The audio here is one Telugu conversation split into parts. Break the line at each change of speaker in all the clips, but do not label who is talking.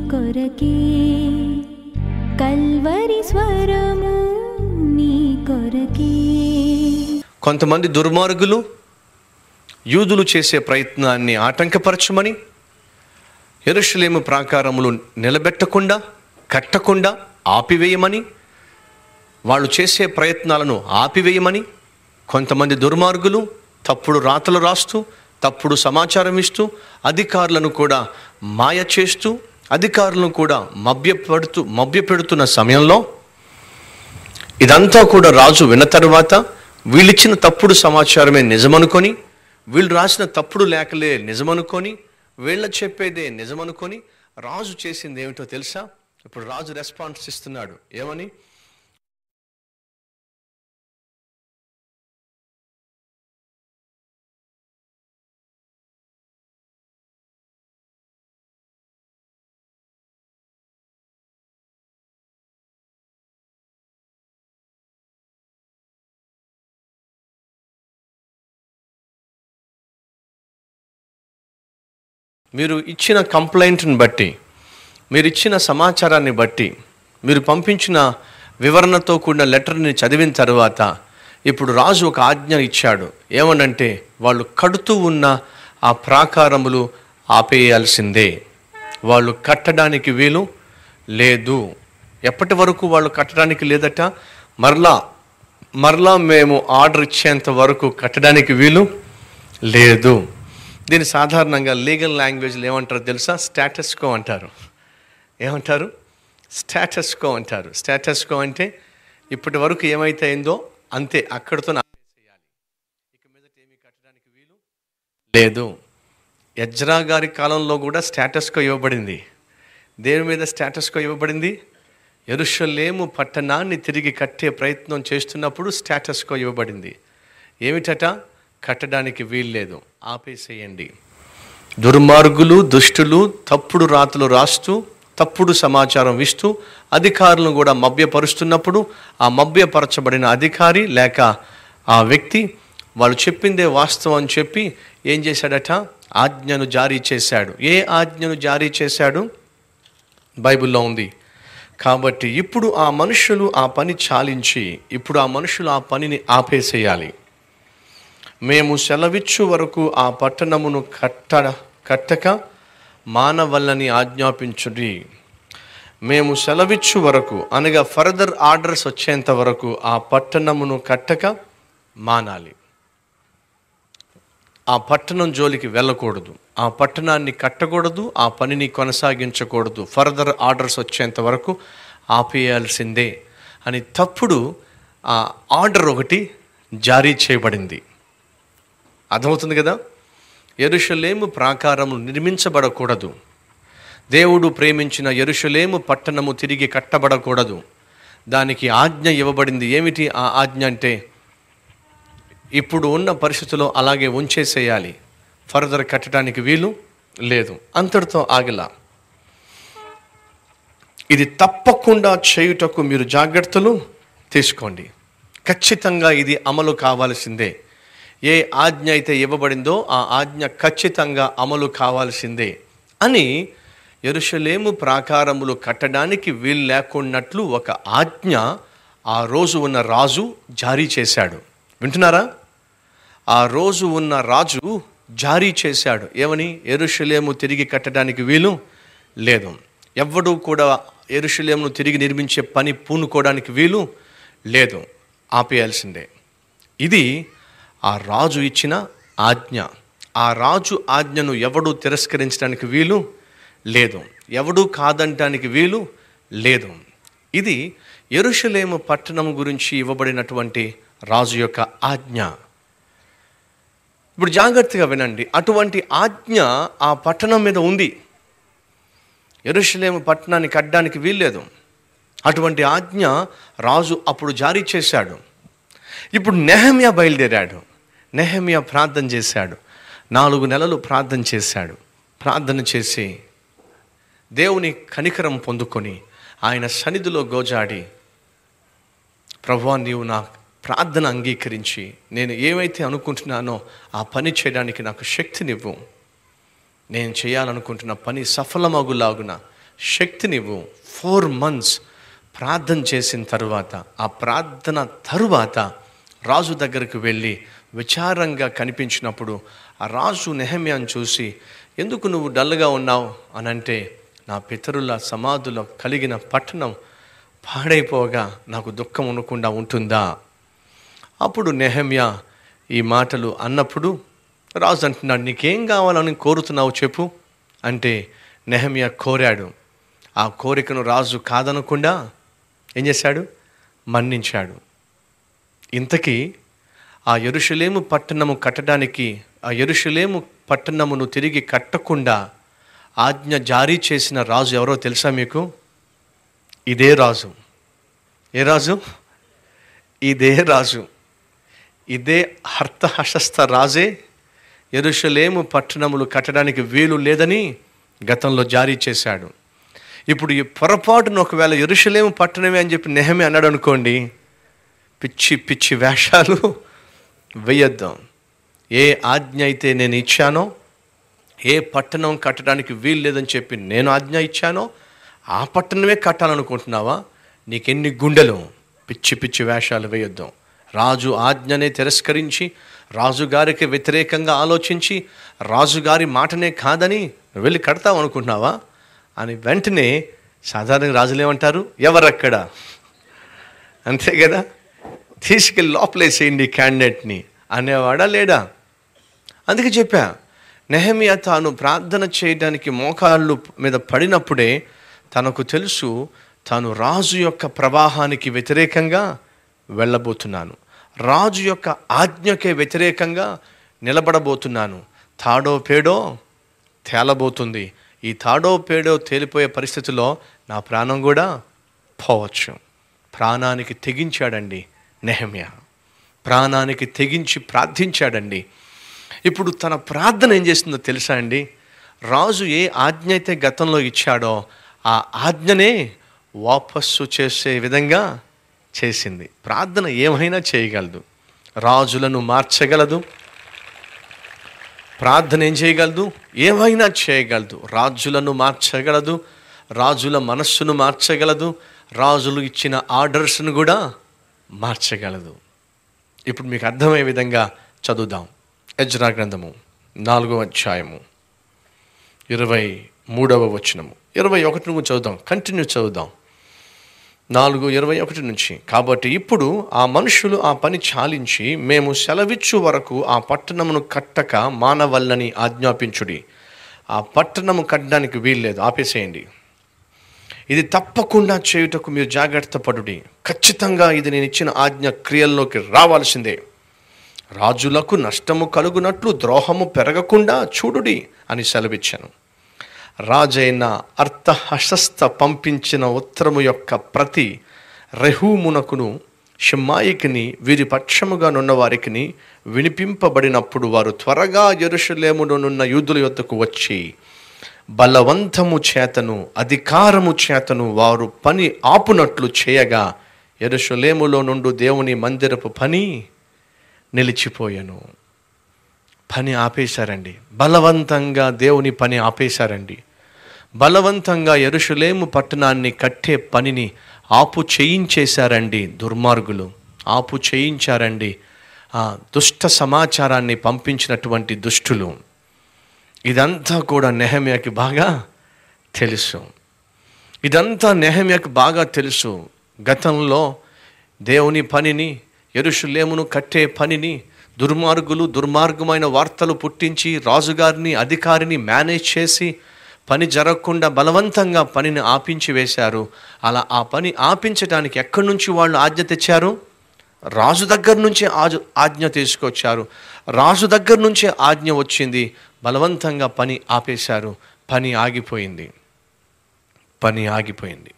కొరకే కల్వరి స్వరము నీ కొరకే
కొంతమంది దుర్మార్గులు యూదులు చేసే ప్రయత్నాన్ని ఆటంకపరచమని ఎరుషలేము ప్రాకారములు నిలబెట్టకుండా కట్టకుండా ఆపివేయమని వాళ్ళు చేసే ప్రయత్నాలను ఆపివేయమని కొంతమంది దుర్మార్గులు తప్పుడు రాతలు రాస్తూ తప్పుడు సమాచారం ఇస్తూ అధికారులను కూడా మాయ చేస్తూ అధికారులను కూడా మభ్యపెడుతూ మభ్యపెడుతున్న సమయంలో ఇదంతా కూడా రాజు విన్న తర్వాత వీళ్ళిచ్చిన తప్పుడు సమాచారమే నిజమనుకొని వీళ్ళు రాసిన తప్పుడు లేఖలే నిజమనుకొని వీళ్ళ చెప్పేదే నిజమనుకొని రాజు చేసింది ఏమిటో తెలుసా ఇప్పుడు రాజు రెస్పాన్స్ ఇస్తున్నాడు ఏమని మీరు ఇచ్చిన కంప్లైంట్ని బట్టి మీరు ఇచ్చిన సమాచారాన్ని బట్టి మీరు పంపించిన వివరణతో కూడిన లెటర్ని చదివిన తర్వాత ఇప్పుడు రాజు ఒక ఆజ్ఞ ఇచ్చాడు ఏమనంటే వాళ్ళు కడుతూ ఉన్న ఆ ప్రాకారములు ఆపేయాల్సిందే వాళ్ళు కట్టడానికి వీలు లేదు ఎప్పటి వరకు వాళ్ళు కట్టడానికి లేదట మరలా మరలా మేము ఆర్డర్ ఇచ్చేంత వరకు కట్టడానికి వీలు లేదు దీన్ని సాధారణంగా లీగల్ లాంగ్వేజ్లో ఏమంటారు తెలుసా స్టాటస్ కో అంటారు ఏమంటారు స్టాటస్ కో అంటారు స్టాటస్ కో అంటే ఇప్పటి వరకు ఏమైతే అయిందో అంతే అక్కడితో ఆపేసేయాలి ఇక మీదట ఏమీ కట్టడానికి వీలు లేదు యజ్రా గారి కాలంలో కూడా స్టాటస్ కో ఇవ్వబడింది దేని మీద స్టాటస్ కో ఇవ్వబడింది ఎరుషలేము పట్టణాన్ని తిరిగి కట్టే ప్రయత్నం చేస్తున్నప్పుడు స్టాటస్ కో ఇవ్వబడింది ఏమిటట కట్టడానికి వీల్లేదు ఆపేసేయండి దుర్మార్గులు దుష్టులు తప్పుడు రాతలు రాస్తూ తప్పుడు సమాచారం ఇస్తూ అధికారులను కూడా మభ్యపరుస్తున్నప్పుడు ఆ మభ్యపరచబడిన అధికారి లేక ఆ వ్యక్తి వాళ్ళు చెప్పిందే వాస్తవం అని చెప్పి ఏం చేశాడట ఆజ్ఞను జారీ చేశాడు ఏ ఆజ్ఞను జారీ చేశాడు బైబిల్లో ఉంది కాబట్టి ఇప్పుడు ఆ మనుషులు ఆ పని చాలించి ఇప్పుడు ఆ మనుషులు ఆ పనిని ఆపేసేయాలి మేము సెలవిచ్చు వరకు ఆ పట్టణమును కట్ట కట్టక మానవల్లని ఆజ్ఞాపించుడి మేము సెలవిచ్చు వరకు అనగా ఫర్దర్ ఆర్డర్స్ వచ్చేంత వరకు ఆ పట్టణమును కట్టక మానాలి ఆ పట్టణం జోలికి వెళ్ళకూడదు ఆ పట్టణాన్ని కట్టకూడదు ఆ పనిని కొనసాగించకూడదు ఫర్దర్ ఆర్డర్స్ వచ్చేంత వరకు ఆపేయాల్సిందే అని తప్పుడు ఆ ఆర్డర్ ఒకటి జారీ చేయబడింది అర్థమవుతుంది కదా ఎరుషలేము ప్రాకారము నిర్మించబడకూడదు దేవుడు ప్రేమించిన ఎరుషలేము పట్టణము తిరిగి కట్టబడకూడదు దానికి ఆజ్ఞ ఇవ్వబడింది ఏమిటి ఆ ఆజ్ఞ అంటే ఇప్పుడు ఉన్న పరిస్థితిలో అలాగే ఉంచేసేయాలి ఫర్దర్ కట్టడానికి వీలు లేదు అంతటితో ఆగిలా ఇది తప్పకుండా చేయుటకు మీరు జాగ్రత్తలు తీసుకోండి ఖచ్చితంగా ఇది అమలు కావాల్సిందే ఏ ఆజ్ఞ అయితే ఇవ్వబడిందో ఆ ఆజ్ఞ ఖచ్చితంగా అమలు కావాల్సిందే అని ఎరుషలేము ప్రాకారములు కట్టడానికి వీలు లేకున్నట్లు ఒక ఆజ్ఞ ఆ రోజు ఉన్న రాజు జారీ చేశాడు వింటున్నారా ఆ రోజు ఉన్న రాజు జారీ చేశాడు ఏమని ఎరుషలేము తిరిగి కట్టడానికి వీలు లేదు ఎవ్వడూ కూడా ఎరుషలేమును తిరిగి నిర్మించే పని పూనుకోవడానికి వీలు లేదు ఆపేయాల్సిందే ఇది ఆ రాజు ఇచ్చిన ఆజ్ఞ ఆ రాజు ఆజ్ఞను ఎవడు తిరస్కరించడానికి వీలు లేదు ఎవడు కాదంటానికి వీలు లేదు ఇది ఎరుషలేము పట్టణం గురించి ఇవ్వబడినటువంటి రాజు యొక్క ఆజ్ఞ ఇప్పుడు జాగ్రత్తగా వినండి అటువంటి ఆజ్ఞ ఆ పట్టణం మీద ఉంది ఎరుషలేము పట్టణాన్ని కట్టడానికి వీల్లేదు అటువంటి ఆజ్ఞ రాజు అప్పుడు జారీ చేశాడు ఇప్పుడు నెహమ్యా బయలుదేరాడు నెహమ్యా ప్రార్థన చేశాడు నాలుగు నెలలు ప్రార్థన చేశాడు ప్రార్థన చేసి దేవుని కనికరం పొందుకొని ఆయన సన్నిధిలో గోజాడి ప్రభువా నీవు నా ప్రార్థన అంగీకరించి నేను ఏమైతే అనుకుంటున్నానో ఆ పని చేయడానికి నాకు శక్తినివ్వు నేను చేయాలనుకుంటున్న పని సఫలమగులాగున శక్తినివ్వు ఫోర్ మంత్స్ ప్రార్థన చేసిన తరువాత ఆ ప్రార్థన తరువాత రాజు దగ్గరికి వెళ్ళి విచారంగా కనిపించినప్పుడు ఆ రాజు నెహమ్యాను చూసి ఎందుకు నువ్వు డల్గా ఉన్నావు అని అంటే నా పితరుల సమాధులో కలిగిన పట్టణం పాడైపోగా నాకు దుఃఖం ఉండకుండా ఉంటుందా అప్పుడు నెహమ్యా ఈ మాటలు అన్నప్పుడు రాజు అంటున్నాడు నీకేం కావాలని కోరుతున్నావు చెప్పు అంటే నెహమ్యా కోరాడు ఆ కోరికను రాజు కాదనకుండా ఏం చేశాడు మన్నించాడు ఇంతకీ ఆ ఎరుషలేము పట్టణము కట్టడానికి ఆ ఎరుషలేము పట్టణమును తిరిగి కట్టకుండా ఆజ్ఞ జారీ చేసిన రాజు ఎవరో తెలుసా మీకు ఇదే రాజు ఏ రాజు ఇదే రాజు ఇదే హర్తహశస్త రాజే ఎరుషలేము పట్టణములు కట్టడానికి వీలు లేదని గతంలో జారీ చేశాడు ఇప్పుడు ఈ పొరపాటును ఒకవేళ ఎరుషలేము పట్టణమే అని చెప్పి నెహమే అన్నాడు అనుకోండి పిచ్చి పిచ్చి వేషాలు వేయొద్దాం ఏ ఆజ్ఞ అయితే నేను ఇచ్చానో ఏ పట్టణం కట్టడానికి వీలు లేదని చెప్పి నేను ఆజ్ఞ ఇచ్చానో ఆ పట్టణమే కట్టాలనుకుంటున్నావా నీకెన్ని గుండెలు పిచ్చి పిచ్చి వేషాలు వేయొద్దాం రాజు ఆజ్ఞనే తిరస్కరించి రాజుగారికి వ్యతిరేకంగా ఆలోచించి రాజుగారి మాటనే కాదని నువ్వు వెళ్ళి కడతావు అనుకుంటున్నావా అని వెంటనే సాధారణ రాజులు ఏమంటారు ఎవరక్కడ అంతే కదా తీసుకెళ్ళి లోపలేసేయండి క్యాండిడేట్ని అనేవాడా లేడా అందుకే చెప్పా నెహమియా తాను ప్రార్థన చేయడానికి మోకాళ్ళు మీద పడినప్పుడే తనకు తెలుసు తాను రాజు యొక్క ప్రవాహానికి వ్యతిరేకంగా వెళ్ళబోతున్నాను రాజు యొక్క ఆజ్ఞకే వ్యతిరేకంగా నిలబడబోతున్నాను తాడో పేడో తేలబోతుంది ఈ తాడో పేడో తేలిపోయే పరిస్థితిలో నా ప్రాణం కూడా పోవచ్చు ప్రాణానికి తెగించాడండి నెహమ్యా ప్రాణానికి తెగించి ప్రార్థించాడండి ఇప్పుడు తన ప్రార్థన ఏం చేస్తుందో తెలుసా అండి రాజు ఏ ఆజ్ఞ అయితే గతంలో ఇచ్చాడో ఆ ఆజ్ఞనే వాపస్సు చేసే విధంగా చేసింది ప్రార్థన ఏమైనా చేయగలదు రాజులను మార్చగలదు ప్రార్థన ఏం చేయగలదు ఏమైనా చేయగలదు రాజులను మార్చగలదు రాజుల మనస్సును మార్చగలదు రాజులు ఇచ్చిన ఆర్డర్స్ను కూడా మార్చగలదు ఇప్పుడు మీకు అర్థమయ్యే విధంగా చదువుదాం ఎజ్రా గ్రంథము నాలుగో అధ్యాయము ఇరవై మూడవ వచనము ఇరవై ఒకటి నుంచి చదువుదాం కంటిన్యూ చదువుదాం నాలుగు ఇరవై ఒకటి నుంచి కాబట్టి ఇప్పుడు ఆ మనుషులు ఆ పని చాలించి మేము సెలవిచ్చు వరకు ఆ పట్టణమును కట్టక మానవల్లని ఆజ్ఞాపించుడి ఆ పట్టణము కట్టడానికి వీల్లేదు ఆపేసేయండి ఇది తప్పకుండా చేయుటకు మీరు జాగ్రత్త పడుడి ఖచ్చితంగా ఇది నేను ఇచ్చిన ఆజ్ఞ క్రియల్లోకి రావాల్సిందే రాజులకు నష్టము కలుగునట్లు ద్రోహము పెరగకుండా చూడుడి అని సెలవిచ్చాను రాజైన అర్థహశస్త పంపించిన ఉత్తరము యొక్క ప్రతి రెహూమునకును షిమ్మాయికిని వీరి పక్షముగా నున్న వారికి వినిపింపబడినప్పుడు వారు త్వరగా ఎరుషలేములోనున్న యూదుల యొద్దకు వచ్చి బలవంతము చేతను అధికారము చేతను వారు పని ఆపునట్లు చేయగా ఎరుషలేములో నుండి దేవుని మందిరపు పని నిలిచిపోయాను పని ఆపేశారండి బలవంతంగా దేవుని పని ఆపేశారండి బలవంతంగా ఎరుషులేము పట్టణాన్ని కట్టే పనిని ఆపు చేయించేశారండి దుర్మార్గులు ఆపు చేయించారండి ఆ దుష్ట సమాచారాన్ని పంపించినటువంటి దుష్టులు ఇదంతా కూడా నెహమ్యాకి బాగా తెలుసు ఇదంతా నెహమ్యాకి బాగా తెలుసు గతంలో దేవుని పనిని ఎరుషులేమును కట్టే పనిని దుర్మార్గులు దుర్మార్గమైన వార్తలు పుట్టించి రాజుగారిని అధికారిని మేనేజ్ చేసి పని జరగకుండా బలవంతంగా పనిని ఆపించి వేశారు అలా ఆ పని ఆపించడానికి ఎక్కడి నుంచి వాళ్ళు ఆజ్ఞ తెచ్చారు రాజు దగ్గర నుంచే ఆజు ఆజ్ఞ తీసుకొచ్చారు రాజు దగ్గర నుంచే ఆజ్ఞ వచ్చింది బలవంతంగా పని ఆపేశారు పని ఆగిపోయింది పని ఆగిపోయింది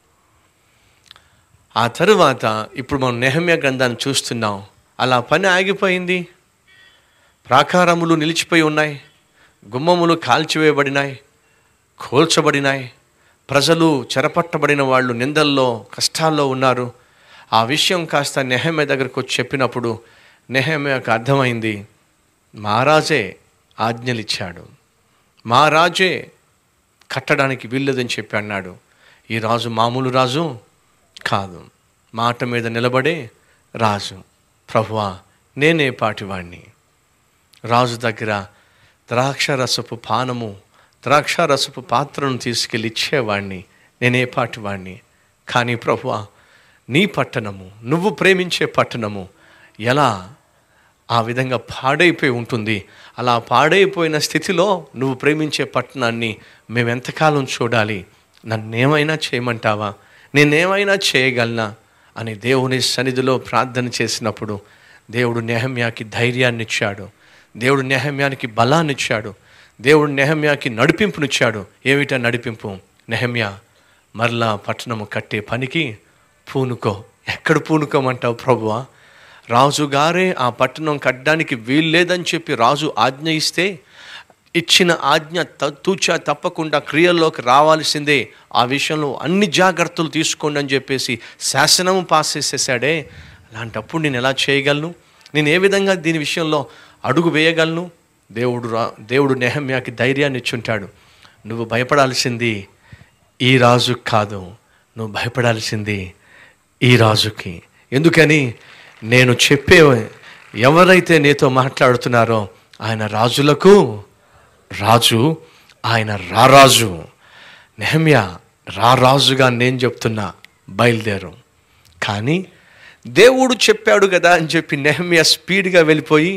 ఆ తరువాత ఇప్పుడు మనం నెహమ్య గ్రంథాన్ని చూస్తున్నాం అలా పని ఆగిపోయింది ప్రాకారములు నిలిచిపోయి ఉన్నాయి గుమ్మములు కాల్చివేయబడినాయి కోల్చబడినాయి ప్రజలు చెరపట్టబడిన వాళ్ళు నిందల్లో కష్టాల్లో ఉన్నారు ఆ విషయం కాస్త నెహమ్య దగ్గరకు వచ్చి చెప్పినప్పుడు నెహమ్యకు అర్థమైంది మహారాజే ఆజ్ఞలిచ్చాడు మహారాజే కట్టడానికి వీల్లేదని చెప్పి అన్నాడు ఈ రాజు మామూలు రాజు కాదు మాట మీద నిలబడే రాజు ప్రభువా నేనే పాటివాణ్ణి రాజు దగ్గర ద్రాక్షరసపు పానము ద్రాక్షరసపు పాత్రను తీసుకెళ్ళి ఇచ్చేవాణ్ణి నేనే పాటివాణ్ణి కానీ ప్రభువా నీ పట్టణము నువ్వు ప్రేమించే పట్టణము ఎలా ఆ విధంగా పాడైపోయి ఉంటుంది అలా పాడైపోయిన స్థితిలో నువ్వు ప్రేమించే పట్టణాన్ని మేము ఎంతకాలం చూడాలి నన్నేమైనా చేయమంటావా నేనేమైనా చేయగలనా అని దేవుని సన్నిధిలో ప్రార్థన చేసినప్పుడు దేవుడు నెహమ్యాకి ధైర్యాన్ని ఇచ్చాడు దేవుడు నెహమ్యానికి బలాన్ని ఇచ్చాడు దేవుడు నెహమ్యాకి నడిపింపునిచ్చాడు ఏమిటా నడిపింపు నెహమ్యా మరలా పట్టణము కట్టే పనికి పూనుకో ఎక్కడ పూనుకోమంటావు ప్రభువా రాజుగారే ఆ పట్టణం కట్టడానికి వీల్లేదని చెప్పి రాజు ఆజ్ఞ ఇస్తే ఇచ్చిన ఆజ్ఞ త- తూచా తప్పకుండా క్రియల్లోకి రావాల్సిందే ఆ విషయంలో అన్ని జాగ్రత్తలు తీసుకోండి అని చెప్పేసి శాసనము పాస్ చేసేసాడే అలాంటప్పుడు నేను ఎలా చేయగలను నేను ఏ విధంగా దీని విషయంలో అడుగు వేయగలను దేవుడు రా దేవుడు నెహమ్యాకి ధైర్యాన్ని ఇచ్చుంటాడు నువ్వు భయపడాల్సింది ఈ రాజు కాదు నువ్వు భయపడాల్సింది ఈ రాజుకి ఎందుకని నేను చెప్పే ఎవరైతే నీతో మాట్లాడుతున్నారో ఆయన రాజులకు రాజు ఆయన రారాజు నెహమ్యా రారాజుగా నేను చెప్తున్నా బయలుదేరు కానీ దేవుడు చెప్పాడు కదా అని చెప్పి నెహమ్యా స్పీడ్గా వెళ్ళిపోయి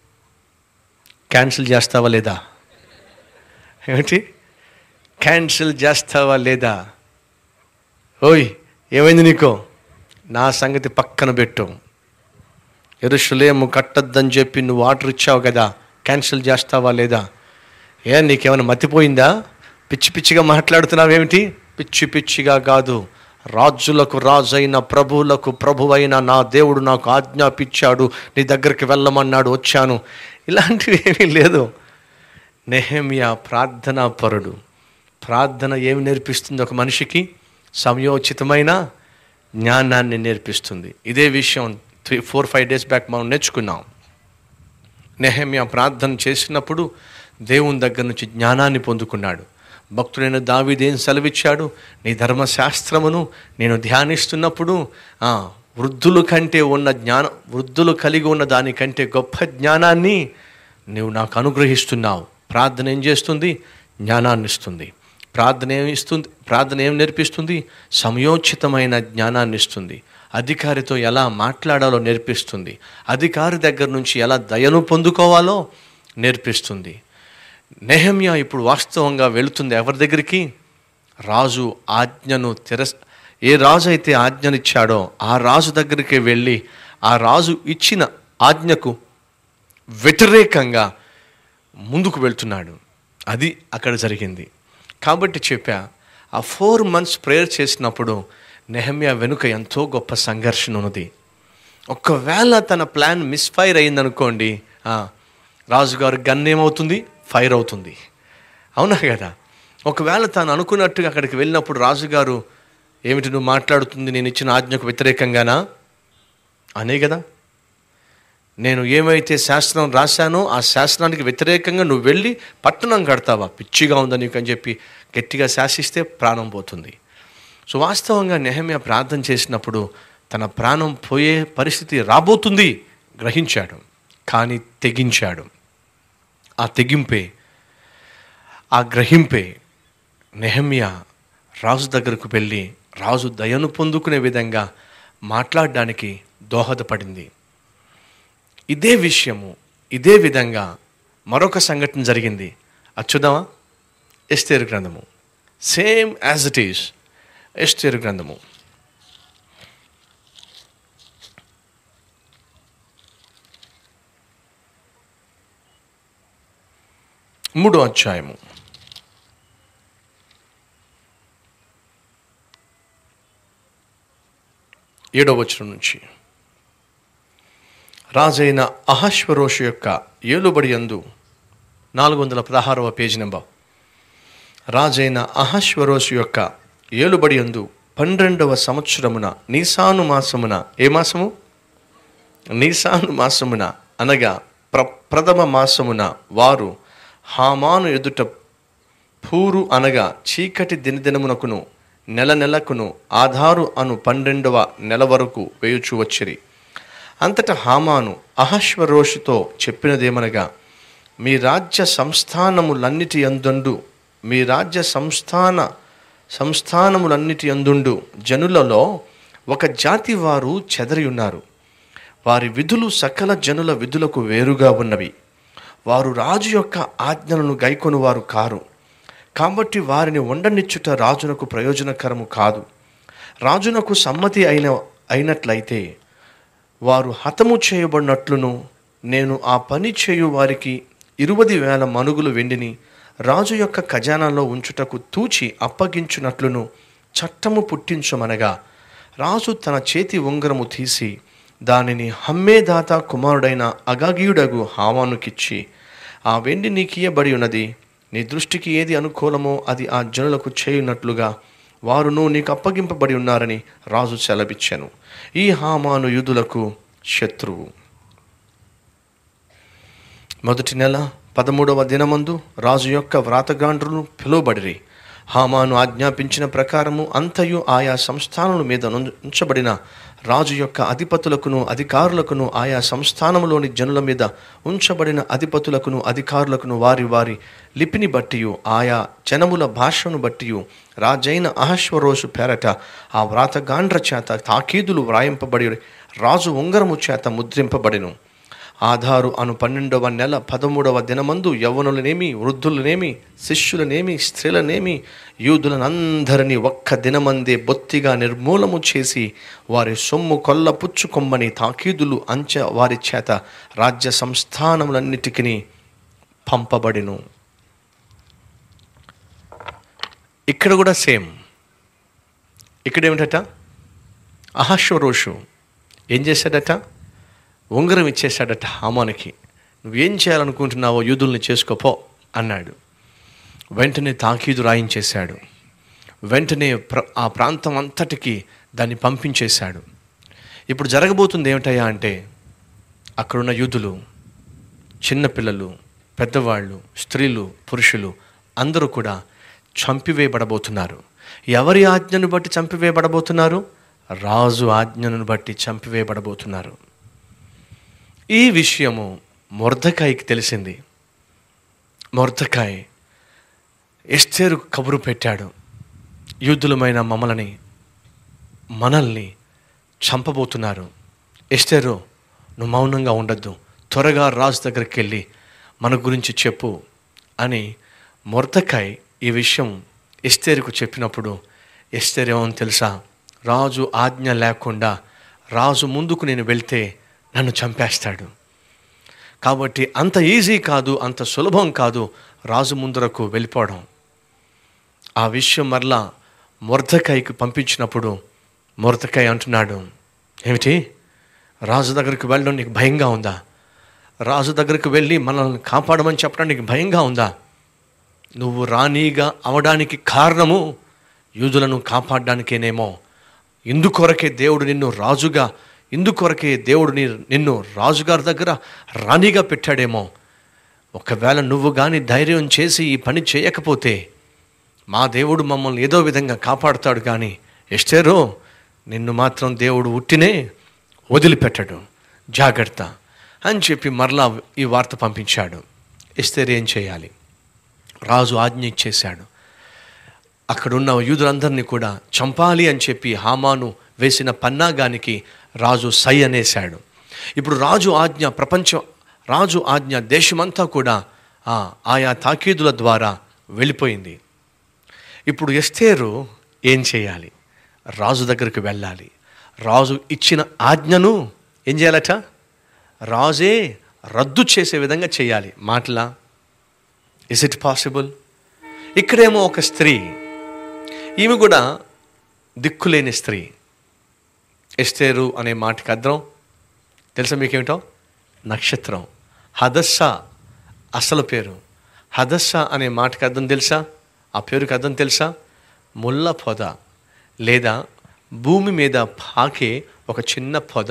క్యాన్సిల్ చేస్తావా లేదా ఏమిటి క్యాన్సిల్ చేస్తావా లేదా ఓయ్ ఏమైంది నీకో నా సంగతి పక్కన పెట్టు ఎరుషులేము కట్టద్దని చెప్పి నువ్వు ఆర్డర్ ఇచ్చావు కదా క్యాన్సిల్ చేస్తావా లేదా ఏ నీకేమైనా మతిపోయిందా పిచ్చి పిచ్చిగా మాట్లాడుతున్నావేమిటి పిచ్చి పిచ్చిగా కాదు రాజులకు రాజైన ప్రభువులకు ప్రభువైన నా దేవుడు నాకు ఆజ్ఞాపించాడు నీ దగ్గరికి వెళ్ళమన్నాడు వచ్చాను ఇలాంటివి ఏమీ లేదు నెహమియా ప్రార్థనా పరుడు ప్రార్థన ఏమి నేర్పిస్తుంది ఒక మనిషికి సమయోచితమైన జ్ఞానాన్ని నేర్పిస్తుంది ఇదే విషయం three four five days back మనం నేర్చుకున్నాం నెహమ్యా ప్రార్థన చేసినప్పుడు దేవుని దగ్గర నుంచి జ్ఞానాన్ని పొందుకున్నాడు భక్తుడైన దావీదేం సెలవిచ్చాడు నీ ధర్మశాస్త్రమును నేను ధ్యానిస్తున్నప్పుడు ఆ, వృద్ధుల కంటే ఉన్న జ్ఞానం వృద్ధులు కలిగి ఉన్న దానికంటే గొప్ప జ్ఞానాన్ని నువ్వు నాకు అనుగ్రహిస్తున్నావు ప్రార్థన ఏం చేస్తుంది జ్ఞానాన్ని ఇస్తుంది ప్రార్థన ఏమి ఇస్తుంది ప్రార్థన ఏం నేర్పిస్తుంది సమయోచితమైన జ్ఞానాన్ని ఇస్తుంది అధికారితో ఎలా మాట్లాడాలో నేర్పిస్తుంది అధికారి దగ్గర నుంచి ఎలా దయను పొందుకోవాలో నేర్పిస్తుంది నెహమ్యా ఇప్పుడు వాస్తవంగా వెళుతుంది ఎవరి దగ్గరికి రాజు ఆజ్ఞను తిరస్ ఏ రాజు అయితే ఆజ్ఞనిచ్చాడో ఆ రాజు దగ్గరికి వెళ్ళి ఆ రాజు ఇచ్చిన ఆజ్ఞకు వ్యతిరేకంగా ముందుకు వెళ్తున్నాడు అది అక్కడ జరిగింది కాబట్టి చెప్పా ఆ ఫోర్ మంత్స్ ప్రేయర్ చేసినప్పుడు నెహమ్యా వెనుక ఎంతో గొప్ప సంఘర్షణ ఉన్నది ఒకవేళ తన ప్లాన్ మిస్ఫైర్ అయిందనుకోండి ఆ, రాజుగారు గన్ ఏమవుతుంది ఫైర్ అవుతుంది అవునా కదా ఒకవేళ తాను అనుకున్నట్టుగా అక్కడికి వెళ్ళినప్పుడు రాజుగారు ఏమిటి నువ్వు మాట్లాడుతుంది నేను ఇచ్చిన ఆజ్ఞకు వ్యతిరేకంగానా అనే కదా నేను ఏమైతే శాస్త్రం రాశానో ఆ శాస్త్రానికి వ్యతిరేకంగా నువ్వు వెళ్ళి పట్టణం కడతావా పిచ్చిగా ఉందా నీకు అని చెప్పి గట్టిగా శాసిస్తే ప్రాణం పోతుంది సో వాస్తవంగా నెహమ్యా ప్రార్థన చేసినప్పుడు తన ప్రాణం పోయే పరిస్థితి రాబోతుంది గ్రహించాడు కానీ తెగించాడు ఆ తెగింపే ఆ గ్రహింపే నెహమ్యా రాజు దగ్గరకు వెళ్ళి రాజు దయను పొందుకునే విధంగా మాట్లాడడానికి దోహదపడింది ఇదే విషయము ఇదే విధంగా మరొక సంఘటన జరిగింది అచ్చుదామా ఎస్తేరు గ్రంథము సేమ్ యాజ్ ఇట్ ఈస్ ఎస్తేరు గ్రంథము మూడో అధ్యాయము ఏడో వచనం నుంచి రాజైన అహశ్వరోషు యొక్క ఏలుబడి యందు నాలుగు వందల పదహారవ పేజీ నెంబర్ రాజైన అహశ్వరోషు యొక్క ఏలుబడి యందు పన్నెండవ సంవత్సరమున నీసాను మాసమున ఏ మాసము నీసాను మాసమున అనగా ప్ర ప్రథమ మాసమున వారు హామాను ఎదుట పూరు అనగా చీకటి దినదినమునకును నెల నెలకును ఆధారు అను పన్నెండవ నెల వరకు వేయుచు వచ్చిరి అంతటా హామాను అహశ్వరోషుతో చెప్పినదేమనగా మీ రాజ్య సంస్థానములన్నిటి అందుండు మీ రాజ్య సంస్థాన సంస్థానములన్నిటి అందుండు జనులలో ఒక జాతి వారు చెదరి ఉన్నారు వారి విధులు సకల జనుల విధులకు వేరుగా ఉన్నవి వారు రాజు యొక్క ఆజ్ఞలను గైకొను వారు కారు కాబట్టి వారిని ఉండనిచ్చుట రాజునకు ప్రయోజనకరము కాదు రాజునకు సమ్మతి అయిన అయినట్లయితే వారు హతము చేయబడినట్లును నేను ఆ పని చేయు వారికి ఇరువది వేల మనుగులు వెండిని రాజు యొక్క ఖజానాలో ఉంచుటకు తూచి అప్పగించునట్లును చట్టము పుట్టించమనగా రాజు తన చేతి ఉంగరము తీసి దానిని హమ్మేదాత కుమారుడైన అగాగీయుడగు హామానుకిచ్చి ఆ వెండి నీకియబడి ఉన్నది నీ దృష్టికి ఏది అనుకూలమో అది ఆ జనులకు చేయునట్లుగా వారును నీకు అప్పగింపబడి ఉన్నారని రాజు సెలవిచ్చాను ఈ హామాను యూదులకు శత్రువు మొదటి నెల పదమూడవ దినమందు రాజు యొక్క వ్రాతగాండ్రులు పిలువబడిరి హామాను ఆజ్ఞాపించిన ప్రకారము అంతయు ఆయా సంస్థానముల మీద నుం- ఉంచబడిన రాజు యొక్క అధిపతులకును అధికారులకును ఆయా సంస్థానములోని జనుల మీద ఉంచబడిన అధిపతులకును అధికారులకును వారి వారి లిపిని బట్టి ఆయా జనముల భాషను బట్టి రాజైన అహశ్వరోషు పేరట ఆ వ్రాతగాండ్ర చేత తాకీదులు వ్రాయింపబడి రాజు ఉంగరము చేత ముద్రింపబడిను ఆధారు అను పన్నెండవ నెల పదమూడవ దినమందు యవ్వనులనేమి వృద్ధులనేమి శిష్యులనేమి స్త్రీలనేమి యూదులనందరినీ ఒక్క దినమందే బొత్తిగా నిర్మూలము చేసి వారి సొమ్ము కొల్ల పుచ్చుకొమ్మని తాకీదులు అంచ వారి చేత రాజ్య సంస్థానములన్నిటికీ పంపబడిను ఇక్కడ కూడా సేమ్ ఇక్కడ ఏమిటట అహశ్వరోషు ఏం చేశాడట ఉంగరం ఇచ్చేశాడట హామానికి నువ్వేం చేయాలనుకుంటున్నావో యూదుల్ని చేసుకోపో అన్నాడు వెంటనే తాకీదు రాయించేశాడు వెంటనే ప్ర ఆ ప్రాంతం అంతటికి దాన్ని పంపించేశాడు ఇప్పుడు జరగబోతుంది ఏమిటయ్యా అంటే అక్కడున్న యూదులు చిన్నపిల్లలు పెద్దవాళ్ళు స్త్రీలు పురుషులు అందరూ కూడా చంపివేయబడబోతున్నారు ఎవరి ఆజ్ఞను బట్టి చంపివేయబడబోతున్నారు రాజు ఆజ్ఞను బట్టి చంపివేయబడబోతున్నారు ఈ విషయము మొర్దకాయికి తెలిసింది మొర్దకాయ్ ఎస్తేరు కబురు పెట్టాడు యూదులమైన మమ్మల్ని మనల్ని చంపబోతున్నారు ఎస్తేరు నువ్వు మౌనంగా ఉండొద్దు త్వరగా రాజు దగ్గరికి వెళ్ళి మన గురించి చెప్పు అని మొర్దకాయ్ ఈ విషయం ఎస్తేరుకు చెప్పినప్పుడు ఎస్తేరు ఏమని తెలుసా రాజు ఆజ్ఞ లేకుండా రాజు ముందుకు నేను వెళ్తే నన్ను చంపేస్తాడు కాబట్టి అంత ఈజీ కాదు అంత సులభం కాదు రాజు ముందరకు వెళ్ళిపోవడం ఆ విషయం మరలా మొర్దకాయకి పంపించినప్పుడు మొర్దకాయ అంటున్నాడు ఏమిటి రాజు దగ్గరికి వెళ్ళడం నీకు భయంగా ఉందా రాజు దగ్గరికి వెళ్ళి మనల్ని కాపాడమని చెప్పడం నీకు భయంగా ఉందా నువ్వు రాణిగా అవడానికి కారణము యూదులను కాపాడడానికేనేమో ఇందుకొరకే దేవుడు నిన్ను రాజుగా ఇందుకొరకే దేవుడు ని- నిన్ను రాజుగారి దగ్గర రాణిగా పెట్టాడేమో ఒకవేళ నువ్వు కానీ ధైర్యం చేసి ఈ పని చేయకపోతే మా దేవుడు మమ్మల్ని ఏదో విధంగా కాపాడుతాడు కానీ ఎస్టేరో నిన్ను మాత్రం దేవుడు ఉట్టినే వదిలిపెట్టడు జాగ్రత్త అని చెప్పి మరలా ఈ వార్త పంపించాడు ఎస్తేరు ఏం చేయాలి రాజు ఆజ్ఞ ఇచ్చేశాడు అక్కడున్న యూదులందరినీ కూడా చంపాలి అని చెప్పి హామాను వేసిన పన్నాగానికి రాజు సై అనేశాడు ఇప్పుడు రాజు ఆజ్ఞ ప్రపంచం రాజు ఆజ్ఞ దేశమంతా కూడా ఆ, ఆయా తాకీదుల ద్వారా వెళ్ళిపోయింది ఇప్పుడు ఎస్తేరు ఏం చేయాలి రాజు దగ్గరికి వెళ్ళాలి రాజు ఇచ్చిన ఆజ్ఞను ఏం చేయాలట రాజే రద్దు చేసే విధంగా చేయాలి మాటలా ఇస్ ఇట్ పాసిబుల్ ఇక్కడేమో ఒక స్త్రీ ఈమె కూడా దిక్కులేని స్త్రీ ఎస్తేరు అనే మాటకి అర్థం తెలుసా మీకేమిటో నక్షత్రం హదస్స అసలు పేరు హదస్స అనే మాటకి అర్థం తెలుసా ఆ పేరుకి అర్థం తెలుసా ముళ్ళ పొద లేదా భూమి మీద పాకే ఒక చిన్న పొద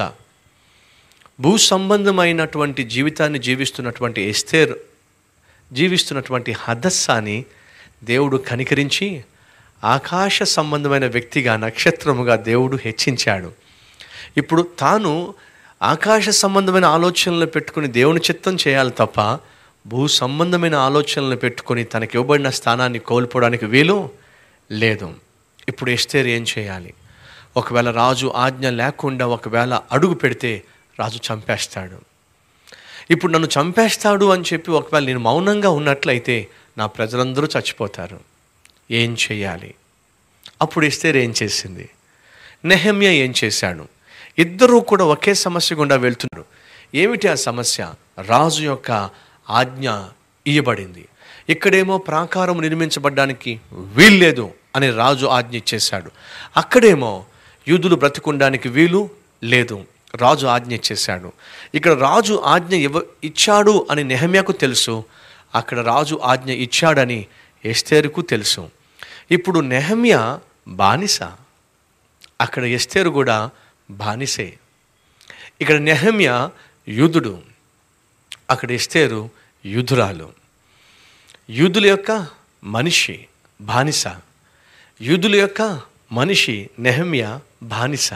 భూ సంబంధమైనటువంటి జీవితాన్ని జీవిస్తున్నటువంటి ఎస్తేర్ జీవిస్తున్నటువంటి హదస్సాని దేవుడు కనికరించి ఆకాశ సంబంధమైన వ్యక్తిగా నక్షత్రముగా దేవుడు హెచ్చించాడు ఇప్పుడు తాను ఆకాశ సంబంధమైన ఆలోచనలు పెట్టుకుని దేవుని చిత్తం చేయాలి తప్ప భూ సంబంధమైన ఆలోచనలు పెట్టుకొని తనకి ఇవ్వబడిన స్థానాన్ని కోల్పోవడానికి వీలు లేదు ఇప్పుడు ఎస్తేరు ఏం చేయాలి ఒకవేళ రాజు ఆజ్ఞ లేకుండా ఒకవేళ అడుగు పెడితే రాజు చంపేస్తాడు ఇప్పుడు నన్ను చంపేస్తాడు అని చెప్పి ఒకవేళ నేను మౌనంగా ఉన్నట్లయితే నా ప్రజలందరూ చచ్చిపోతారు ఏం చేయాలి అప్పుడు ఎస్తేరు ఏం చేసింది నెహమ్య ఏం చేశాడు ఇద్దరూ కూడా ఒకే సమస్య గుండా వెళ్తున్నారు ఏమిటి ఆ సమస్య రాజు యొక్క ఆజ్ఞ ఇయ్యబడింది ఇక్కడేమో ప్రాకారం నిర్మించబడ్డానికి వీల్లేదు అని రాజు ఆజ్ఞ ఇచ్చేశాడు అక్కడేమో యూదులు బ్రతికుండానికి వీలు లేదు రాజు ఆజ్ఞ ఇచ్చేశాడు ఇక్కడ రాజు ఆజ్ఞ ఇవ్వ ఇచ్చాడు అని నెహమ్యాకు తెలుసు అక్కడ రాజు ఆజ్ఞ ఇచ్చాడని ఎస్తేరుకు తెలుసు ఇప్పుడు నెహమ్య బానిస అక్కడ ఎస్తేరు కూడా బానిసే ఇక్కడ నెహమ్య యూదుడు అక్కడ ఎస్తేరు యూదురాలు యూదుల యొక్క మనిషి బానిస యూదుల యొక్క మనిషి నెహమ్య బానిస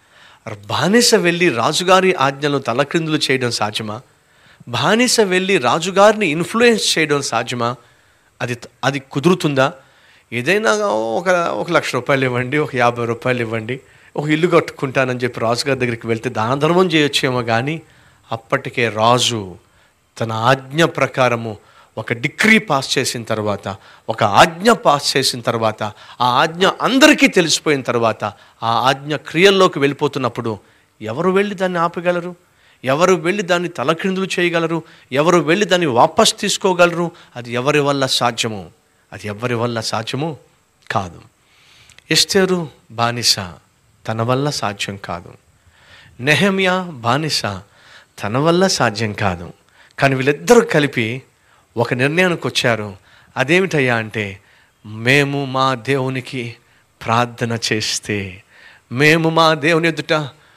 బానిస వెళ్ళి రాజుగారి ఆజ్ఞలను తలక్రిందులు చేయడం సాధ్యమా బానిస వెళ్ళి రాజుగారిని ఇన్ఫ్లుయెన్స్ చేయడం సాధ్యమా అది అది కుదురుతుందా ఏదైనా ఒక ఒక లక్ష రూపాయలు ఇవ్వండి ఒక యాభై రూపాయలు ఇవ్వండి ఒక ఇల్లు కట్టుకుంటానని చెప్పి రాజుగారి దగ్గరికి వెళ్తే దాన ధర్మం చేయొచ్చేమో కానీ అప్పటికే రాజు తన ఆజ్ఞ ప్రకారము ఒక డిగ్రీ పాస్ చేసిన తర్వాత ఒక ఆజ్ఞ పాస్ చేసిన తర్వాత ఆ ఆజ్ఞ అందరికీ తెలిసిపోయిన తర్వాత ఆ ఆజ్ఞ క్రియల్లోకి వెళ్ళిపోతున్నప్పుడు ఎవరు వెళ్ళి దాన్ని ఆపగలరు ఎవరు వెళ్ళి దాన్ని తలక్రిందులు చేయగలరు ఎవరు వెళ్ళి దాన్ని వాపస్ తీసుకోగలరు అది ఎవరి వల్ల సాధ్యము అది ఎవరి వల్ల సాధ్యము కాదు ఎస్తేరు బానిస తన వల్ల సాధ్యం కాదు నెహమ్యా బానిస తన వల్ల సాధ్యం కాదు కానీ వీళ్ళిద్దరూ కలిపి ఒక నిర్ణయానికి వచ్చారు అదేమిటయ్యా అంటే మేము మా దేవునికి ప్రార్థన చేస్తే మేము మా దేవుని ఎదుట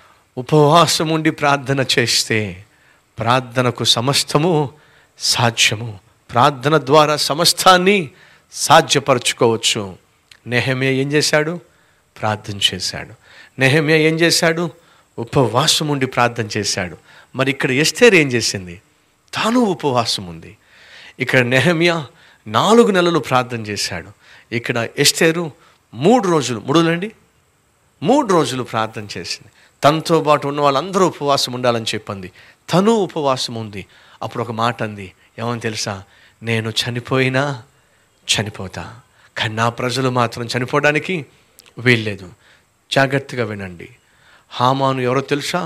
ఉపవాసం ఉండి ప్రార్థన చేస్తే ప్రార్థనకు సమస్తము సాధ్యము ప్రార్థన ద్వారా సమస్తాన్ని సాధ్యపరచుకోవచ్చు నెహమే ఏం చేశాడు ప్రార్థన చేశాడు నెహమే ఏం చేశాడు ఉపవాసం ఉండి ప్రార్థన చేశాడు మరి ఇక్కడ ఎస్తేర్ ఏం చేసింది తాను ఉపవాసం ఉంది ఇక్కడ నెహమ్యా నాలుగు నెలలు ప్రార్థన చేశాడు ఇక్కడ ఎస్తేరు మూడు రోజులు మూడులండి మూడు రోజులు ప్రార్థన చేసింది తనతో పాటు ఉన్న వాళ్ళందరూ ఉపవాసం ఉండాలని చెప్పింది తను ఉపవాసం ఉంది అప్పుడు ఒక మాట అంది ఏమని తెలుసా నేను చనిపోయినా చనిపోతా కానీ నా ప్రజలు మాత్రం చనిపోవడానికి వీల్లేదు జాగ్రత్తగా వినండి హామాను ఎవరో తెలుసా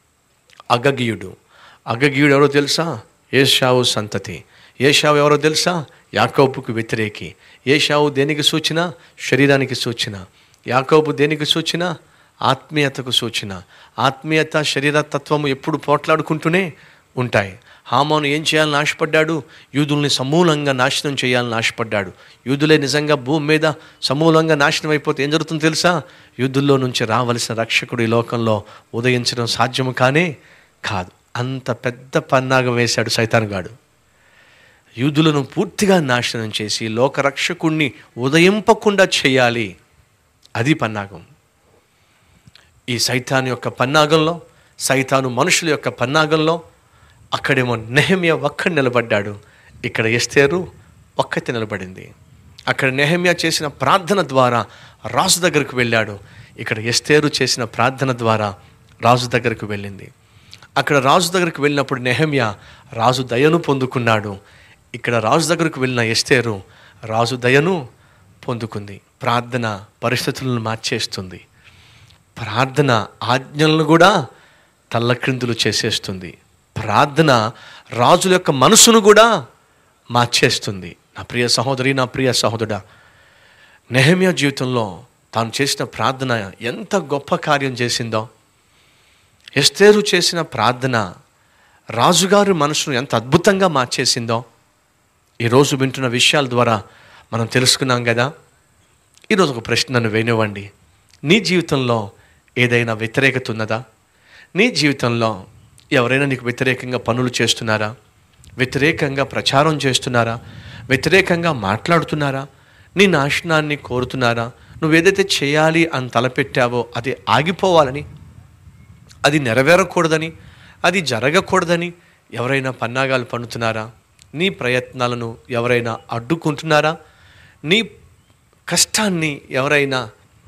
అగగీయుడు అగగీయుడు ఎవరో తెలుసా ఏషావు సంతతి ఏషావు ఎవరో తెలుసా యాకోబుకు వ్యతిరేకి ఏషావు దేనికి సూచన శరీరానికి సూచన యాకోబు దేనికి సూచన ఆత్మీయతకు సూచన ఆత్మీయత శరీర తత్వము ఎప్పుడు పోట్లాడుకుంటూనే ఉంటాయి హామాను ఏం చేయాలని ఆశపడ్డాడు యూదుల్ని సమూలంగా నాశనం చేయాలని ఆశపడ్డాడు యూదులే నిజంగా భూమి మీద సమూలంగా నాశనం అయిపోతే ఏం జరుగుతుందో తెలుసా యూదుల్లో నుంచి రావలసిన రక్షకుడు ఈ లోకంలో ఉదయించడం సాధ్యము కానే కాదు అంత పెద్ద పన్నాగం వేశాడు సైతాన్గాడు యూదులను పూర్తిగా నాశనం చేసి లోకరక్షకుణ్ణి ఉదయింపకుండా చేయాలి అది పన్నాగం ఈ సైతాన్ యొక్క పన్నాగంలో సైతాను మనుషుల యొక్క పన్నాగంలో అక్కడేమో నెహమ్య ఒక్కడు నిలబడ్డాడు ఇక్కడ ఎస్తేరు ఒక్కటి నిలబడింది అక్కడ నెహమ్య చేసిన ప్రార్థన ద్వారా రాజు దగ్గరకు వెళ్ళాడు ఇక్కడ ఎస్తేరు చేసిన ప్రార్థన ద్వారా రాజు దగ్గరకు వెళ్ళింది అక్కడ రాజు దగ్గరకు వెళ్ళినప్పుడు నెహమ్య రాజు దయను పొందుకున్నాడు ఇక్కడ రాజు దగ్గరకు వెళ్ళిన ఎస్తేరు రాజు దయను పొందుకుంది ప్రార్థన పరిస్థితులను మార్చేస్తుంది ప్రార్థన ఆజ్ఞలను కూడా తల్లక్రిందులు చేసేస్తుంది ప్రార్థన రాజుల యొక్క మనసును కూడా మార్చేస్తుంది నా ప్రియ సహోదరి నా ప్రియ సహోదరుడా నెహమ్య జీవితంలో తాను చేసిన ప్రార్థన ఎంత గొప్ప కార్యం చేసిందో ఎస్తేరు చేసిన ప్రార్థన రాజుగారి మనసును ఎంత అద్భుతంగా మార్చేసిందో ఈరోజు వింటున్న విషయాల ద్వారా మనం తెలుసుకున్నాం కదా ఈరోజు ఒక ప్రశ్న నన్ను వేనివ్వండి నీ జీవితంలో ఏదైనా వ్యతిరేకత ఉన్నదా నీ జీవితంలో ఎవరైనా నీకు వ్యతిరేకంగా పనులు చేస్తున్నారా వ్యతిరేకంగా ప్రచారం చేస్తున్నారా వ్యతిరేకంగా మాట్లాడుతున్నారా నీ నాశనాన్ని కోరుతున్నారా నువ్వు ఏదైతే చేయాలి అని తలపెట్టావో అది ఆగిపోవాలని అది నెరవేరకూడదని అది జరగకూడదని ఎవరైనా పన్నాగాలు పన్నుతున్నారా నీ ప్రయత్నాలను ఎవరైనా అడ్డుకుంటున్నారా నీ కష్టాన్ని ఎవరైనా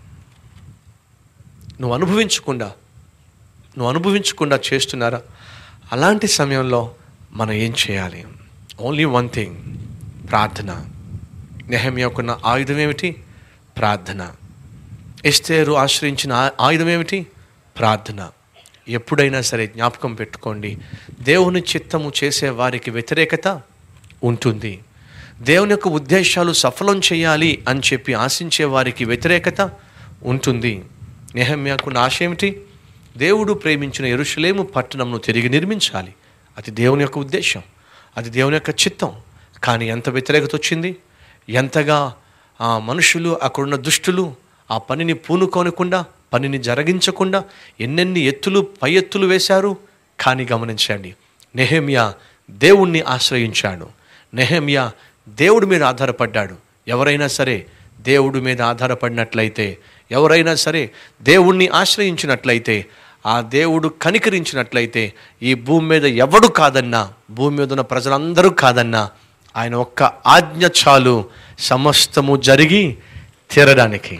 నువ్వు అనుభవించకుండా నువ్వు అనుభవించకుండా చేస్తున్నారా అలాంటి సమయంలో మనం ఏం చేయాలి ఓన్లీ వన్ థింగ్ ప్రార్థన నెహమ్యకున్న ఆయుధం ఏమిటి ప్రార్థన ఎస్తేరు ఆశ్రయించిన ఆ- ఆయుధం ఏమిటి ప్రార్థన ఎప్పుడైనా సరే జ్ఞాపకం పెట్టుకోండి దేవుని చిత్తము చేసే వారికి వ్యతిరేకత ఉంటుంది దేవుని యొక్క ఉద్దేశాలు సఫలం చేయాలి అని చెప్పి ఆశించే వారికి వ్యతిరేకత ఉంటుంది నెహమ్యాకున్న ఆశ ఏమిటి దేవుడు ప్రేమించిన ఎరుషలేము పట్టణంను తిరిగి నిర్మించాలి అది దేవుని యొక్క ఉద్దేశం అది దేవుని యొక్క చిత్తం కానీ ఎంత వ్యతిరేకత వచ్చింది ఎంతగా ఆ మనుషులు అక్కడున్న దుష్టులు ఆ పనిని పూనుకోనకుండా పనిని జరిగించకుండా ఎన్నెన్ని ఎత్తులు పై ఎత్తులు వేశారు కానీ గమనించండి నెహమ్యా దేవుణ్ణి ఆశ్రయించాడు నెహమ్యా దేవుడి మీద ఆధారపడ్డాడు ఎవరైనా సరే దేవుడి మీద ఆధారపడినట్లయితే ఎవరైనా సరే దేవుణ్ణి ఆశ్రయించినట్లయితే ఆ దేవుడు కనికరించినట్లయితే ఈ భూమి మీద ఎవడు కాదన్నా భూమి మీద ఉన్న ప్రజలందరూ కాదన్నా ఆయన ఒక్క ఆజ్ఞ చాలు సమస్తము జరిగి తీరడానికి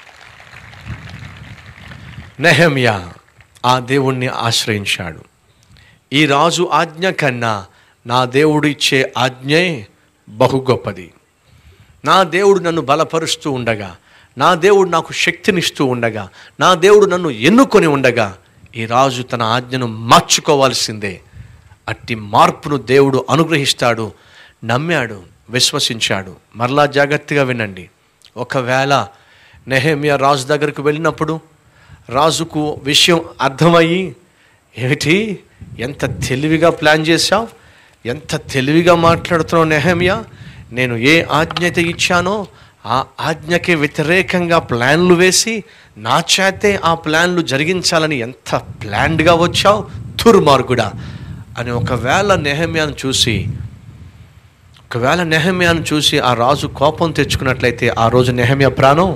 నెహమ్యా ఆ దేవుణ్ణి ఆశ్రయించాడు ఈ రాజు ఆజ్ఞ కన్నా నా దేవుడు ఇచ్చే ఆజ్ఞే బహు గొప్పది నా దేవుడు నన్ను బలపరుస్తూ ఉండగా నా దేవుడు నాకు శక్తినిస్తూ ఉండగా నా దేవుడు నన్ను ఎన్నుకొని ఉండగా ఈ రాజు తన ఆజ్ఞను మార్చుకోవాల్సిందే అట్టి మార్పును దేవుడు అనుగ్రహిస్తాడు నమ్మాడు విశ్వసించాడు మరలా జాగ్రత్తగా వినండి ఒకవేళ నెహేమియా రాజు దగ్గరికి వెళ్ళినప్పుడు రాజుకు విషయం అర్థమయ్యి ఏమిటి ఎంత తెలివిగా ప్లాన్ చేశావు ఎంత తెలివిగా మాట్లాడుతున్నావు నెహమియా నేను ఏ ఆజ్ఞ అయితే ఇచ్చానో ఆ ఆజ్ఞకి వ్యతిరేకంగా ప్లాన్లు వేసి నా చేతే ఆ ప్లాన్లు జరిగించాలని ఎంత ప్లాన్డ్గా వచ్చావు దుర్మార్గుడా అని ఒకవేళ నెహమ్యాను చూసి ఒకవేళ నెహమ్యాను చూసి ఆ రాజు కోపం తెచ్చుకున్నట్లయితే ఆ రోజు నెహమ్యా ప్రాణం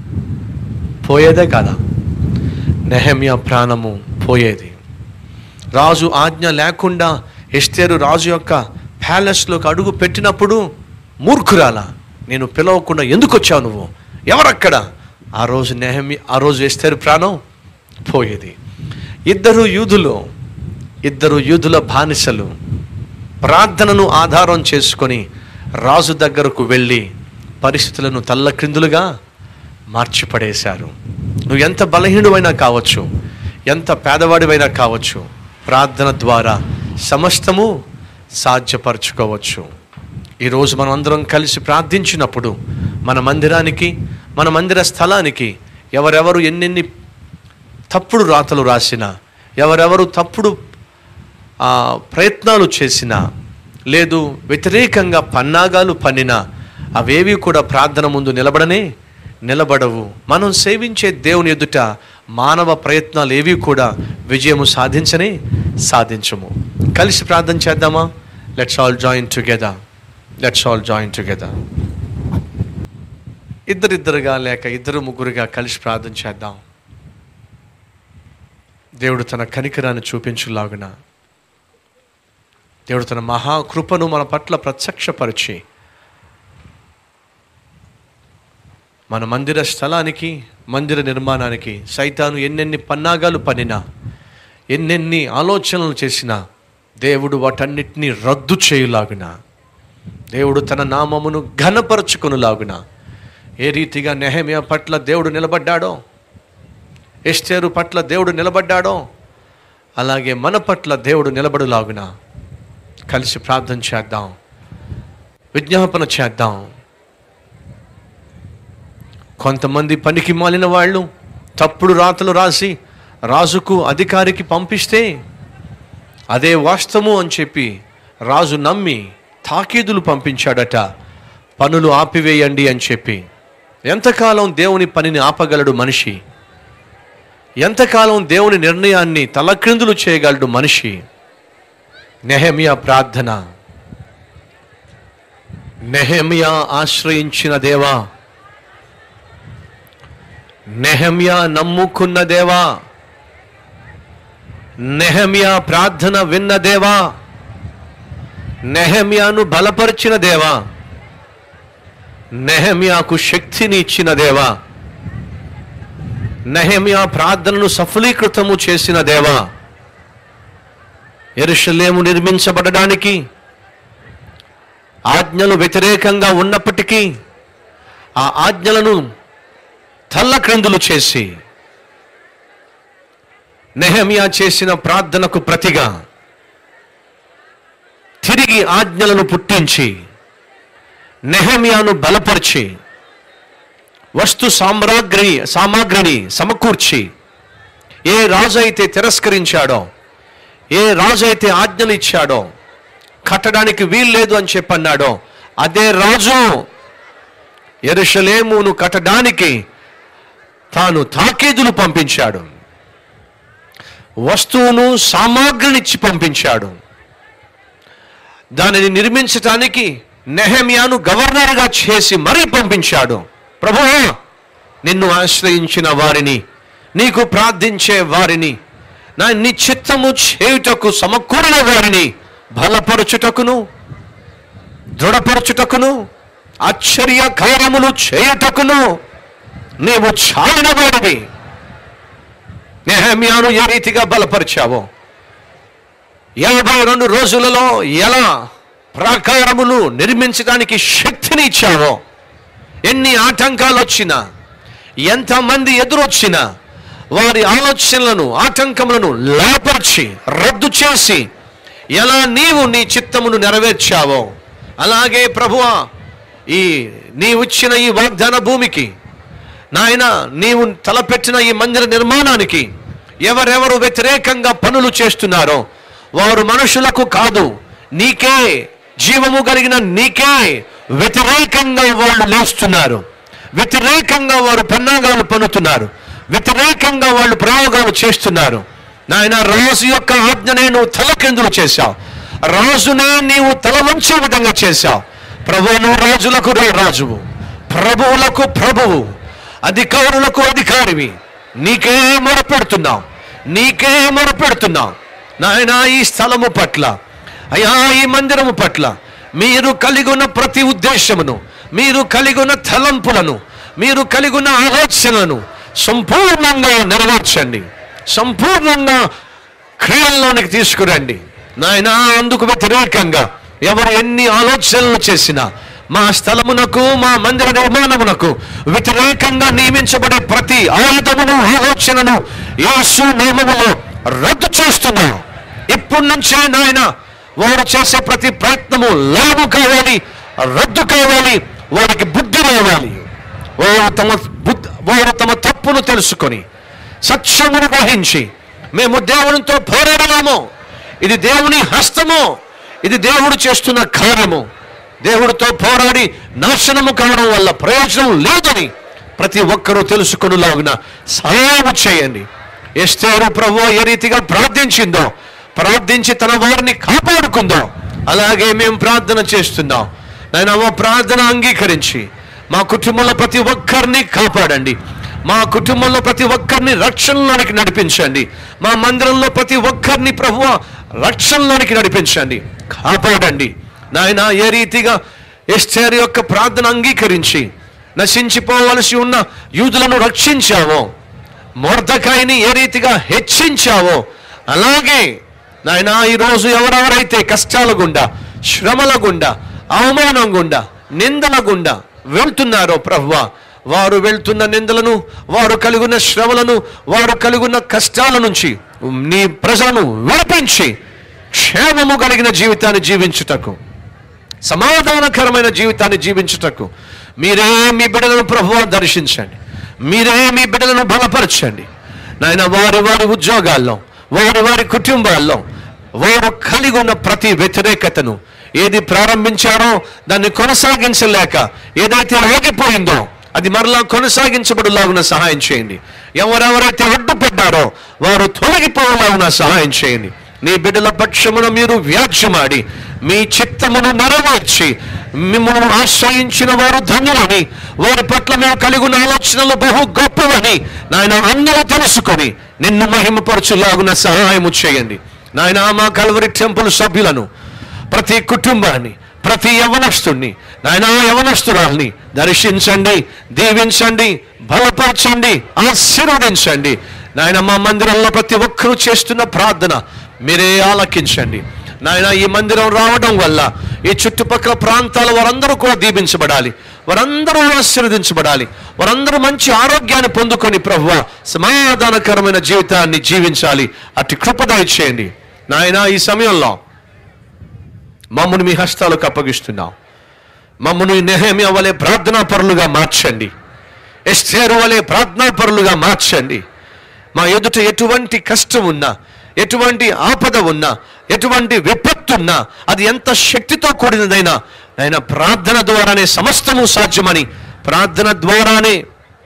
పోయేదే కదా నెహమ్యా ప్రాణము పోయేది రాజు ఆజ్ఞ లేకుండా ఎస్తేరు రాజు యొక్క ప్యాలెస్లోకి అడుగు పెట్టినప్పుడు మూర్ఖురాలా నేను పిలవకుండా ఎందుకు వచ్చావు నువ్వు ఎవరక్కడ ఆ రోజు నెహమి ఆ రోజు ఎస్తేరు ప్రాణం పోయేది ఇద్దరు యూదులు ఇద్దరు యూదుల బానిసలు ప్రార్థనను ఆధారం చేసుకొని రాజు దగ్గరకు వెళ్ళి పరిస్థితులను తల్లక్రిందులుగా మార్చిపడేశారు నువ్వు ఎంత బలహీనువైనా కావచ్చు ఎంత పేదవాడివైనా కావచ్చు ప్రార్థన ద్వారా సమస్తము సాధ్యపరచుకోవచ్చు ఈరోజు మనం అందరం కలిసి ప్రార్థించినప్పుడు మన మందిరానికి మన మందిర స్థలానికి ఎవరెవరు ఎన్నెన్ని తప్పుడు రాతలు రాసినా ఎవరెవరు తప్పుడు ఆ, ప్రయత్నాలు చేసినా లేదు వ్యతిరేకంగా పన్నాగాలు పన్నినా అవేవి కూడా ప్రార్థన ముందు నిలబడనే నిలబడవు మనం సేవించే దేవుని ఎదుట మానవ ప్రయత్నాలు ఏవి కూడా విజయము సాధించనే సాధించము కలిసి ప్రార్థన చేద్దామా let's all join together let's all join together ఇద్దరిద్దరుగా లేక ఇద్దరు ముగ్గురుగా కలిసి ప్రార్థన చేద్దాం దేవుడు తన కనికరాన్ని చూపించులాగున దేవుడు తన మహాకృపను మన పట్ల ప్రత్యక్షపరిచి మన మందిర స్థలానికి మందిర నిర్మాణానికి సైతాను ఎన్నెన్ని పన్నాగాలు పనినా ఎన్నెన్ని ఆలోచనలు చేసినా దేవుడు వాటన్నిటినీ రద్దు చేయులాగున దేవుడు తన నామమును ఘనపరచుకునులాగున ఏ రీతిగా నెహమియా పట్ల దేవుడు నిలబడ్డాడో ఎస్టేరు పట్ల దేవుడు నిలబడ్డాడో అలాగే మన పట్ల దేవుడు నిలబడులాగున కలిసి ప్రార్థన చేద్దాం విజ్ఞాపన చేద్దాం కొంతమంది పనికి మాలిన వాళ్ళు తప్పుడు రాతలు రాసి రాజుకు అధికారికి పంపిస్తే అదే వాస్తవము అని చెప్పి రాజు నమ్మి తాకీదులు పంపించాడట పనులు ఆపివేయండి అని చెప్పి ఎంతకాలం దేవుని పనిని ఆపగలడు మనిషి ఎంతకాలం దేవుని నిర్ణయాన్ని తలక్రిందులు చేయగలడు మనిషి నెహమియా ప్రార్థన నెహమియా ఆశ్రయించిన దేవా నెహమ్యా నమ్ముకున్న దేవా నెహమ్యా ప్రార్థన విన్న దేవా నెహమ్యాను బలపరిచిన దేవా నెహమ్యాకు శక్తిని ఇచ్చిన దేవా నెహమ్యా ప్రార్థనను సఫలీకృతము చేసిన దేవా ఎరుషలేము నిర్మించబడడానికి ఆజ్ఞలు వ్యతిరేకంగా ఉన్నప్పటికీ ఆ ఆజ్ఞలను తల్లక్రిందులు చేసి నెహమియా చేసిన ప్రార్థనకు ప్రతిగా తిరిగి ఆజ్ఞలను పుట్టించి నెహమియాను బలపరిచి వస్తు సామ్రాగ్రి సామాగ్రిని సమకూర్చి ఏ రాజు అయితే తిరస్కరించాడో ఏ రాజు అయితే ఆజ్ఞలు ఇచ్చాడో కట్టడానికి వీల్లేదు అని చెప్పన్నాడో అదే రాజు ఎరుషలేమును కట్టడానికి తాను తాకీదులు పంపించాడు వస్తువును సామాగ్రినిచ్చి పంపించాడు దానిని నిర్మించటానికి నెహమియాను గవర్నర్గా చేసి మరీ పంపించాడు ప్రభువా నిన్ను ఆశ్రయించిన వారిని నీకు ప్రార్థించే వారిని నా నీ చిత్తము చేయుటకు సమకూరిన వారిని బలపరచుటకును దృఢపరచుటకును ఆశ్చర్య కార్యములు చేయుటకును నీవు చాలిన వాడివి నెహమ్యాను ఏ రీతిగా బలపరిచావో యాభై రెండు రోజులలో ఎలా ప్రాకారములు నిర్మించడానికి శక్తిని ఇచ్చావో ఎన్ని ఆటంకాలు వచ్చినా ఎంతమంది ఎదురొచ్చినా వారి ఆలోచనలను ఆటంకములను లేపర్చి రద్దు చేసి ఎలా నీవు నీ చిత్తమును నెరవేర్చావో అలాగే ప్రభువా ఈ నీవిచ్చిన ఈ వాగ్దాన భూమికి నాయన నీవు తలపెట్టిన ఈ మందిర నిర్మాణానికి ఎవరెవరు వ్యతిరేకంగా పనులు చేస్తున్నారో వారు మనుషులకు కాదు నీకే జీవము కలిగిన నీకే వ్యతిరేకంగా వాళ్ళు లేస్తున్నారు వ్యతిరేకంగా వారు పన్నాగాలు పన్నుతున్నారు వ్యతిరేకంగా వాళ్ళు ప్రయోగాలు చేస్తున్నారు నాయన రాజు యొక్క ఆజ్ఞనే నువ్వు తలకిందులు చేశావు రాజునే నీవు తల వంచే విధంగా చేశావు ప్రభు నువ్వు రాజులకు రా రాజువు ప్రభువులకు ప్రభువు అధికారులకు అధికారివి నీకే మొరపెడుతున్నావు నీకే మొరపెడుతున్నావు నాయన ఈ స్థలము పట్ల అయా ఈ మందిరము పట్ల మీరు కలిగి ఉన్న ప్రతి ఉద్దేశమును మీరు కలిగి ఉన్న తలంపులను మీరు కలిగి ఉన్న ఆలోచనలను సంపూర్ణంగా నెరవేర్చండి సంపూర్ణంగా క్రియల్లోనికి తీసుకురండి నాయన అందుకు వ్యతిరేకంగా ఎవరు ఎన్ని ఆలోచనలు చేసినా మా స్థలమునకు మా మందిర నిర్మాణమునకు వ్యతిరేకంగా నియమించబడే ప్రతి ఆయుధమును ఆలోచనను యేసు నామములో రద్దు చేస్తున్నాం ఇప్పటి నుంచే నాయన వారు చేసే ప్రతి ప్రయత్నము లాభు కావాలి రద్దు కావాలి వారికి బుద్ధి రావాలి వారు తమ బుద్ధి వారు తమ తప్పును తెలుసుకొని సత్యమును గ్రహించి మేము దేవునితో పోరాడలేము ఇది దేవుని హస్తము ఇది దేవుడు చేస్తున్న కార్యము దేవుడితో పోరాడి నాశనము కావడం వల్ల ప్రయోజనం లేదని ప్రతి ఒక్కరూ తెలుసుకునేలాగున సహాయం చేయండి ఎస్తేరు ప్రభు ఏ రీతిగా ప్రార్థించిందో ప్రార్థించి తన వారిని కాపాడుకుందో అలాగే మేము ప్రార్థన చేస్తున్నాం నేను ఆ ప్రార్థన అంగీకరించి మా కుటుంబంలో ప్రతి ఒక్కరిని కాపాడండి మా కుటుంబంలో ప్రతి ఒక్కరిని రక్షణలోనికి నడిపించండి మా మందిరంలో ప్రతి ఒక్కరిని ప్రభు రక్షణలోనికి నడిపించండి కాపాడండి నాయన ఏ రీతిగా ఎస్టేర్ యొక్క ప్రార్థన అంగీకరించి నశించిపోవలసి ఉన్న యూదులను రక్షించావో మొర్దకాయని ఏ రీతిగా హెచ్చించావో అలాగే నాయన ఈరోజు ఎవరెవరైతే కష్టాల గుండా శ్రమల గుండా అవమానం గుండా నిందల గుండా వెళ్తున్నారో ప్రభువా వారు వెళ్తున్న నిందలను వారు కలిగిన శ్రమలను వారు కలిగిన కష్టాల నుంచి నీ ప్రజలను విడిపించి క్షేమము కలిగిన జీవితాన్ని జీవించుటకు సమాధానకరమైన జీవితాన్ని జీవించుటకు మీరే మీ బిడ్డలను ప్రభువు దర్శించండి మీరే మీ బిడ్డలను బలపరచండి నాయన వారి వారి ఉద్యోగాల్లో వారి వారి కుటుంబాల్లో వారు కలిగి ఉన్న ప్రతి వ్యతిరేకతను ఏది ప్రారంభించారో దాన్ని కొనసాగించలేక ఏదైతే ఆగిపోయిందో అది మరలా కొనసాగించబడులాగున సహాయం చేయండి ఎవరెవరైతే అడ్డుపడ్డారో వారు తొలగిపోయేలాగున సహాయం చేయండి
నీ బిడ్డల పక్షమున మీరు వ్యాజ్యమాడి మీ చిత్తమును నెరవేర్చి మిమ్మల్ని ఆశ్రయించిన వారు ధన్యులని వారి పట్ల మేము కలిగి ఉన్న ఆలోచనలు బహు గొప్పవని నాయన అందరూ తెలుసుకొని నిన్ను మహిమపరచులాగున సహాయము చేయండి నాయన మా కల్వరి టెంపుల్ సభ్యులను ప్రతి కుటుంబాన్ని ప్రతి యవనస్తుడిని నాయన యవనస్తురాల్ని దర్శించండి దీవించండి బలపరచండి ఆశీర్వదించండి నాయన మా మందిరంలో ప్రతి ఒక్కరూ చేస్తున్న ప్రార్థన మీరే ఆలకించండి నాయన ఈ మందిరం రావడం వల్ల ఈ చుట్టుపక్కల ప్రాంతాల వారందరూ కూడా దీవించబడాలి వారందరూ ఆశీర్వదించబడాలి వారందరూ మంచి ఆరోగ్యాన్ని పొందుకొని ప్రభువ సమాధానకరమైన జీవితాన్ని జీవించాలి అటు కృపదయ చేయండి నాయన ఈ సమయంలో మమ్మల్ని మీ హస్తాలకు అప్పగిస్తున్నాం మమ్మల్ని నెహమి వలె ప్రార్థనా పరులుగా మార్చండి ఎస్తేరు వలె ప్రార్థనా పరులుగా మార్చండి మా ఎదుట ఎటువంటి కష్టం ఉన్నా ఎటువంటి ఆపద ఉన్నా ఎటువంటి విపత్తు ఉన్నా అది ఎంత శక్తితో కూడినదైనా ఆయన ప్రార్థన ద్వారానే సమస్తము సాధ్యమని ప్రార్థన ద్వారానే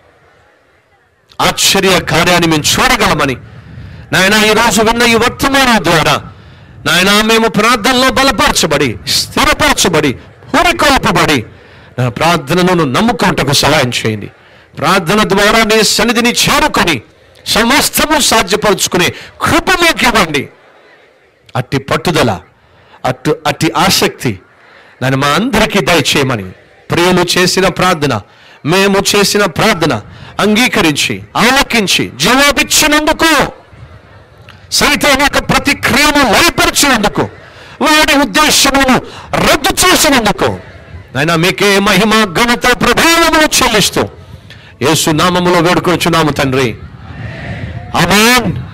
ఆశ్చర్య కార్యాన్ని మేము చూడగలమని నాయన ఈ రోజు విన్న ఈ వర్తమానం ద్వారా నాయన మేము ప్రార్థనలో బలపరచబడి స్థిరపరచబడి హురికొల్పబడి నా ప్రార్థనను నమ్ముకుంటకు సహాయం చేయండి ప్రార్థన ద్వారా నీ సన్నిధిని చేరుకొని సమస్తము సాధ్యపరుచుకునే కృప మీకు ఇవ్వండి అట్టి పట్టుదల అటు అట్టి ఆసక్తి నన్ను మా అందరికీ దయచేయమని ప్రియులు చేసిన ప్రార్థన మేము చేసిన ప్రార్థన అంగీకరించి ఆలకించి జవాబిచ్చినందుకు సైతం యొక్క ప్రతిక్రియను లయపరిచినందుకు వాడి ఉద్దేశమును రద్దు చేసినందుకు నాయన మీకే మహిమ ఘనత ప్రభావమును చెల్లిస్తూ యేసు నామములో వేడుకొచ్చున్నాము తండ్రి ఆమేన్